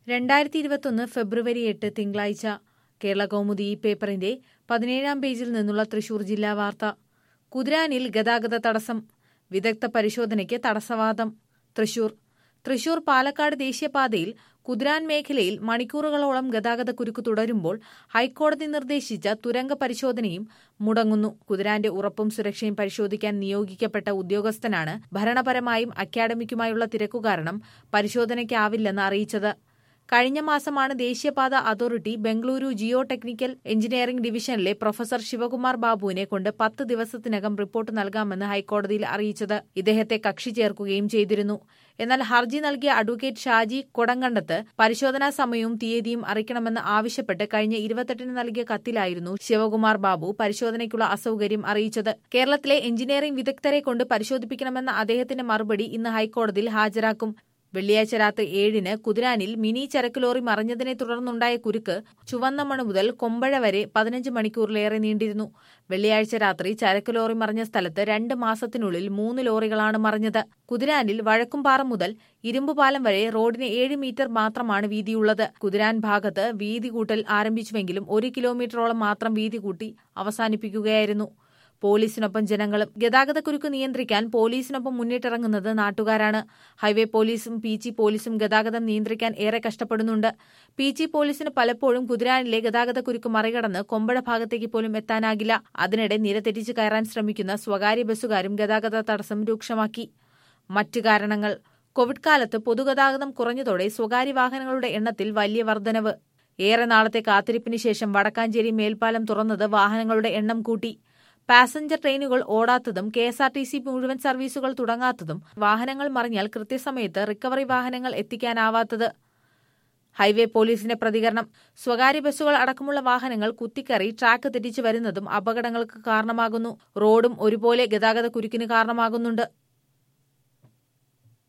രണ്ടായിരത്തി ഇരുപത്തൊന്ന് ഫെബ്രുവരി എട്ട് തിങ്കളാഴ്ച കേരള കൗമുദി ഈ പേപ്പറിന്റെ പതിനേഴാം പേജിൽ നിന്നുള്ള തൃശൂർ ജില്ലാ വാർത്ത കുതിരാനിൽ ഗതാഗത തടസ്സം വിദഗ്ധ പരിശോധനയ്ക്ക് തടസ്സവാദം തൃശൂർ തൃശൂർ പാലക്കാട് ദേശീയപാതയിൽ കുതിരാൻ മേഖലയിൽ മണിക്കൂറുകളോളം ഗതാഗത കുരുക്ക് തുടരുമ്പോൾ ഹൈക്കോടതി നിർദ്ദേശിച്ച തുരങ്ക പരിശോധനയും മുടങ്ങുന്നു കുതിരാന്റെ ഉറപ്പും സുരക്ഷയും പരിശോധിക്കാൻ നിയോഗിക്കപ്പെട്ട ഉദ്യോഗസ്ഥനാണ് ഭരണപരമായും അക്കാഡമിക്കുമായുള്ള തിരക്കു കാരണം പരിശോധനയ്ക്കാവില്ലെന്ന് അറിയിച്ചത് കഴിഞ്ഞ മാസമാണ് ദേശീയപാത authority Bengaluru geotechnical engineering ഡിവിഷനിലെ പ്രൊഫസർ ശിവകുമാർ ബാബുവിനെ കൊണ്ട് പത്ത് ദിവസത്തിനകം റിപ്പോർട്ട് നൽകാമെന്ന് ഹൈക്കോടതിയിൽ അറിയിച്ചത് ഇദ്ദേഹത്തെ കക്ഷി ചേർക്കുകയും ചെയ്തിരുന്നു എന്നാൽ ഹർജി നൽകിയ അഡ്വക്കേറ്റ് ഷാജി കൊടങ്കണ്ടത്ത് പരിശോധനാ സമയവും തീയതിയും അറിയിക്കണമെന്ന് ആവശ്യപ്പെട്ട് കഴിഞ്ഞ ഇരുപത്തെട്ടിന് നൽകിയ കത്തിലായിരുന്നു ശിവകുമാർ ബാബു പരിശോധനയ്ക്കുള്ള അസൌകര്യം അറിയിച്ചത് കേരളത്തിലെ എഞ്ചിനീയറിംഗ് വിദഗ്ധരെ കൊണ്ട് പരിശോധിപ്പിക്കണമെന്ന അദ്ദേഹത്തിന്റെ മറുപടി ഇന്ന് ഹൈക്കോടതിയിൽ ഹാജരാക്കും വെള്ളിയാഴ്ച രാത്രി ഏഴിന് കുതിരാനിൽ മിനി ചരക്ക് ലോറി മറിഞ്ഞതിനെ തുടർന്നുണ്ടായ കുരുക്ക് ചുവന്നമണ് മുതൽ കൊമ്പഴ വരെ പതിനഞ്ച് മണിക്കൂറിലേറെ നീണ്ടിരുന്നു വെള്ളിയാഴ്ച രാത്രി ചരക്ക് ലോറി മറിഞ്ഞ സ്ഥലത്ത് രണ്ട് മാസത്തിനുള്ളിൽ മൂന്ന് ലോറികളാണ് മറിഞ്ഞത് കുതിരാനിൽ വഴക്കുംപാറ മുതൽ ഇരുമ്പുപാലം വരെ റോഡിന് ഏഴ് മീറ്റർ മാത്രമാണ് വീതിയുള്ളത് കുതിരാൻ ഭാഗത്ത് വീതി കൂട്ടൽ ആരംഭിച്ചുവെങ്കിലും ഒരു കിലോമീറ്ററോളം മാത്രം വീതി കൂട്ടി അവസാനിപ്പിക്കുകയായിരുന്നു പോലീസിനൊപ്പം ജനങ്ങളും ഗതാഗതക്കുരുക്ക് നിയന്ത്രിക്കാൻ പോലീസിനൊപ്പം മുന്നിട്ടിറങ്ങുന്നത് നാട്ടുകാരാണ് ഹൈവേ പോലീസും പി ജി പോലീസും ഗതാഗതം നിയന്ത്രിക്കാൻ ഏറെ കഷ്ടപ്പെടുന്നുണ്ട് പി ജി പോലീസിന് പലപ്പോഴും കുതിരാനിലെ ഗതാഗതക്കുരുക്ക് മറികടന്ന് കൊമ്പഴ ഭാഗത്തേക്ക് പോലും എത്താനാകില്ല അതിനിടെ നിര തെറ്റിച്ച് കയറാൻ ശ്രമിക്കുന്ന സ്വകാര്യ ബസ്സുകാരും ഗതാഗത തടസ്സം രൂക്ഷമാക്കി മറ്റു കാരണങ്ങൾ കോവിഡ് കാലത്ത് പൊതുഗതാഗതം കുറഞ്ഞതോടെ സ്വകാര്യ വാഹനങ്ങളുടെ എണ്ണത്തിൽ വലിയ വർധനവ് ഏറെ നാളത്തെ കാത്തിരിപ്പിന് ശേഷം വടക്കാഞ്ചേരി മേൽപ്പാലം തുറന്നത് വാഹനങ്ങളുടെ എണ്ണം കൂട്ടി പാസഞ്ചർ ട്രെയിനുകൾ ഓടാത്തതും K S R T C മുഴുവൻ സർവീസുകൾ തുടങ്ങാത്തതും വാഹനങ്ങൾ മറിഞ്ഞാൽ കൃത്യസമയത്ത് റിക്കവറി വാഹനങ്ങൾ എത്തിക്കാനാവാത്തത് ഹൈവേ പോലീസിന്റെ പ്രതികരണം സ്വകാര്യ ബസ്സുകൾ അടക്കമുള്ള വാഹനങ്ങൾ കുത്തിക്കറി ട്രാക്ക് തെറ്റിച്ചു വരുന്നതും അപകടങ്ങൾക്ക് കാരണമാകുന്നു റോഡും ഒരുപോലെ ഗതാഗത കുരുക്കിന് കാരണമാകുന്നുണ്ട്